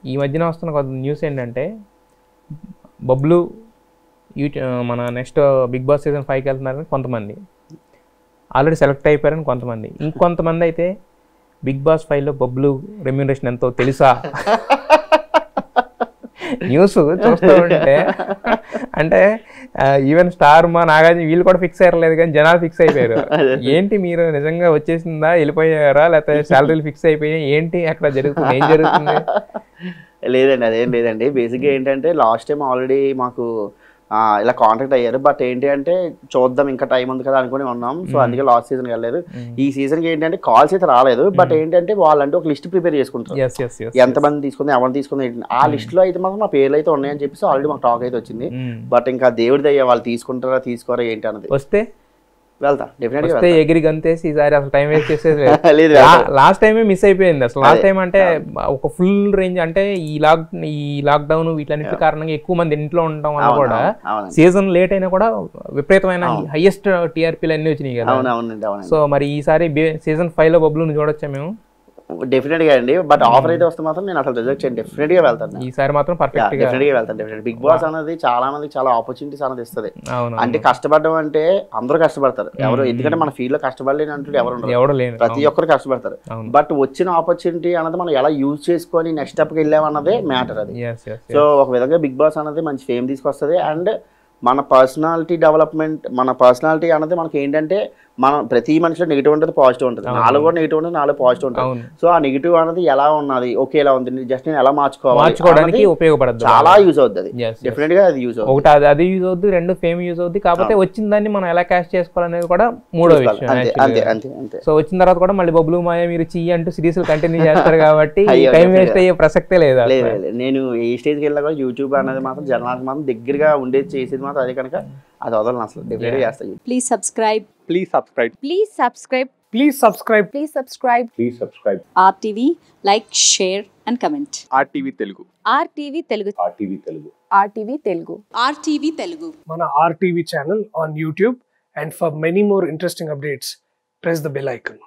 ఈ మధ్యన వస్తున్న కొత్త న్యూస్ ఏంటంటే బబ్లు యూట్యూ మన నెక్స్ట్ బిగ్ బాస్ సీజన్ ఫైవ్కి వెళ్తున్నారని కొంతమంది ఆల్రెడీ సెలెక్ట్ అయిపోయారని కొంతమంది ఇంకొంతమంది అయితే బిగ్ బాస్ ఫైవ్లో బబ్లు రెమ్యూనరేషన్ ఎంతో తెలుసా న్యూస్ చూస్తూ ఉంటే అంటే ఈవెన్ స్టార్ మా నాగార్జున వీళ్ళు కూడా ఫిక్స్ అయ్యలేదు కానీ జనాలు ఫిక్స్ అయిపోయారు ఏంటి మీరు నిజంగా వచ్చేసిందా వెళ్ళిపోయారా లేకపోతే శాలరీలు ఫిక్స్ అయిపోయాయి ఏంటి అక్కడ జరుగుతుంది ఏం జరుగుతుంది లేదండి అదేం లేదండి బేసిక్గా ఏంటంటే లాస్ట్ టైం ఆల్రెడీ మాకు ఆ, ఇలా కాంటాక్ట్ అయ్యారు బట్ ఏంటి అంటే చూద్దాం ఇంకా టైం ఉంది కదా అనుకుని ఉన్నాం సో అందుకే లాస్ట్ సీజన్కి వెళ్ళలేదు ఈ సీజన్కి ఏంటంటే కాల్స్ అయితే రాలేదు బట్ ఏంటంటే వాళ్ళంటే ఒక లిస్ట్ ప్రిపేర్ చేసుకుంటారు ఎస్ ఎస్ ఎస్ ఎంతమంది తీసుకుంది ఎవరిని తీసుకుంది ఏంటి. ఆ లిస్ట్ లో అయితే మాత్రం మా పేర్లు అయితే ఉన్నాయని చెప్పేసి ఆల్రెడీ మాకు టాక్ అయితే వచ్చింది బట్ ఇంకా దేవుడి దయ్యా వాళ్ళు తీసుకుంటారా తీసుకోరా ఏంటి అన్నది వస్తే వెళ్తా డెఫినెట్ గా వస్తే ఎగిరి గంతేసి ఈసారి అసలు టైం వేస్ట్ చేసేది వెళ్తా. లేదు వెళ్తా. లాస్ట్ టైమే మిస్ అయిపోయింది అసలు లాస్ట్ టైం అంటే ఒక ఫుల్ రేంజ్ అంటే ఈ లాక్ ఈ లాక్డౌన్ వీటన్నిటి కారణంగా ఎక్కువ మంది ఇంట్లో ఉండడం వల్ల కూడా అవునండి సీజన్ లేట్ అయినా కూడా విపరీతమైన హైయెస్ట్ టీఆర్పీలు అన్ని వచ్చినాయి కదా అవును అవునండి అవునండి సో మరి ఈసారి సీజన్ ఫైవ్ లో బబ్లు చూడొచ్చా మేము డెఫినెట్ గా అండి బట్ ఆఫర్ అయితే వస్తే మాత్రం నేను అసలు రిజెక్ట్ చేయను డెఫినెట్ గా వెళ్తాను ఈసారి మాత్రం పర్ఫెక్ట్ గా డెఫినెట్ గా వెళ్తాను డెఫినెట్ బిగ్ బాస్ అనేది చాలా మందికి చాలా ఆపర్చునిటీస్ అనేది ఇస్తుంది అవును అంటే కష్టపడడం అంటే అందరూ కష్టపడతారు ఎవరు ఎందుకంటే మన ఫీల్డ్ లో కష్టపడలేని అంటూ ఎవరు ఉండరు ఎవడు లేను ప్రతి ఒక్కరు కష్టపడతారు అవును. బట్ వచ్చిన ఆపర్చునిటీ అనేది మనం ఎలా యూజ్ చేసుకొని నెక్స్ట్ స్టెప్కి వెళ్ళామన్నదే మ్యాటర్ అది ఎస్ ఎస్ సో ఒక విధంగా బిగ్ బాస్ అనేది మంచి ఫేమ్ తీసుకొస్తుంది అండ్ మన పర్సనాలిటీ డెవలప్మెంట్ మన పర్సనాలిటీ అనేది మనకి ఏంటంటే మనం ప్రతి మనిషిలో నెగిటివ్ ఉంటుంది పాజిటివ్ ఉంటుంది నాలో కూడా నెగిటివ్ ఉంటుంది నాలో పాజిటివ్ ఉంటుంది అవును సో ఆ నెగిటివ్ అనేది ఎలా ఉన్నది ఓకే ఎలా ఉంది జస్ట్ నేను ఎలా మార్చుకోవాలి మార్చుకోవడానికి అన్నది ఉపయోగపడద్దు చాలా యూజ్ అవుతుంది Yes, yes. డెఫినెట్ గా అది యూజ్ అవుతుంది ఒకటి అది అది యూజ్ అవుద్ది రెండు ఫేమ్ యూజ్ అవుద్ది కాకపోతే వచ్చిన దాన్ని మనం ఎలా క్యాష్ చేసుకోవాలనేది కూడా మూడో విషయం అంతే actually. అంతే అంతే అంతే సో వచ్చిన తర్వాత కూడా మళ్ళీ బబ్లు మాయ మీరు చెయ్యి అంటూ సిరీస్ కంటిన్యూ చేస్తారు కాబట్టి అయ్యో, టైం definitely. వేస్ట్ అయ్యే ప్రసక్తే లేదు అసలు. లేదు లేదు. నేను ఏ స్టేజ్కి వెళ్ళినా కూడా యూట్యూబ్ అనేది మాత్రం జనాలకు మాత్రం దగ్గరగా ఉండేది చేసేది మాత్రం అదే కనుక అది వదలను అసలు డెఫినెట్ గా చేస్తాను Please subscribe. Please subscribe. Please subscribe. Please subscribe. Please subscribe. Please subscribe. RTV, like, share, and comment. RTV Telugu. RTV Telugu. RTV Telugu. RTV Telugu. RTV Telugu. Mana RTV channel on YouTube. And for many more interesting updates, press the bell icon.